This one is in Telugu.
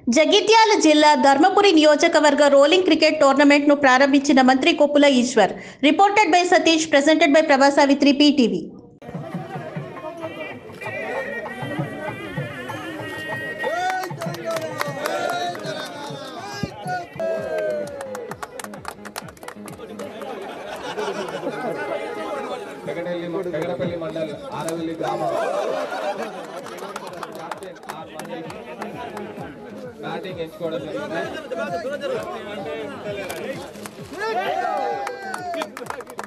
జగిత్యాల జిల్లా ధర్మపురి నియోజకవర్గ రోలింగ్ క్రికెట్ టోర్నమెంట్ ను ప్రారంభించిన మంత్రి Koppula Eshwar reported by Satish presented by Prabha Savitri PTV Pegadapalli Pegadapalli mandal Aravalli గ్రామం బ్యాటింగ్ ఎంచుకోవడం జరిగింది